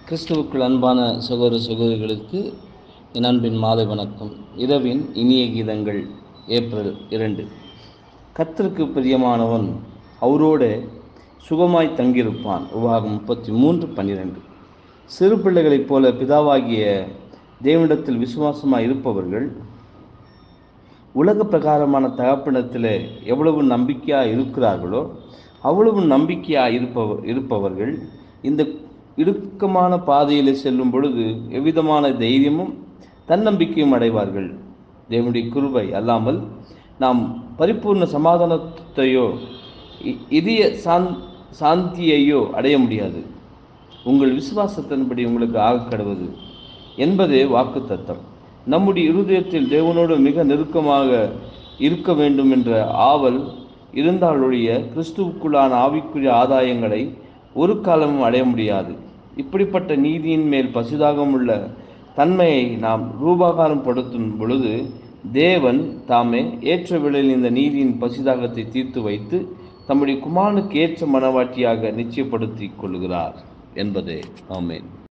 கிறிஸ்துவுக்குள் அன்பான சகோதர சகோதரிகளுக்கு என் அன்பின் மாலை வணக்கம் இரவின் இனிய கீதங்கள் ஏப்ரல் இரண்டு கர்த்தருக்கு பிரியமானவன் அவரோட சுகமாய் தங்கியிருப்பான் உபாகம் முப்பத்தி மூன்று பன்னிரெண்டு சிறு பிள்ளைகளைப் போல பிதாவாகிய தேவனிடத்தில் விசுவாசமாய் இருப்பவர்கள் உலக பிரகாரமான தகப்பனத்தில் எவ்வளவு நம்பிக்கையாக இருக்கிறார்களோ அவ்வளவு நம்பிக்கையாக இருப்பவ இருப்பவர்கள் இந்த இறுக்கமான பாதையில் செல்லும் பொழுது எவ்விதமான தைரியமும் தன்னம்பிக்கையும் அடைவார்கள் தேவனுடைய கிருபை அல்லாமல் நாம் பரிபூர்ண சமாதானத்தையோ இ- இதய சாந் சாந்தியையோ அடைய முடியாது உங்கள் விசுவாசத்தின்படி உங்களுக்கு ஆகக்கடுவது என்பதே வாக்கு தத்தம் நம்முடைய இருதயத்தில் தேவனோடு மிக நெருக்கமாக இருக்க வேண்டும் என்ற ஆவல் இருந்தாலொழிய கிறிஸ்துவுக்குள்ளான ஆவிக்குரிய ஆதாயங்களை ஒரு காலமும் அடைய முடியாது இப்படிப்பட்ட நீதியின் மேல் பசிதாகம் உள்ள தன்மையை நாம் ரூபாகாரம் படுத்தும் பொழுது தேவன் தாமே ஏற்ற வேளையில் இந்த நீதியின் பசிதாகத்தை தீர்த்து வைத்து தம்முடைய குமாரனுக்கு ஏற்ற மனவாட்டியாக நிச்சயப்படுத்திக் கொள்கிறார் என்பதே ஆமென்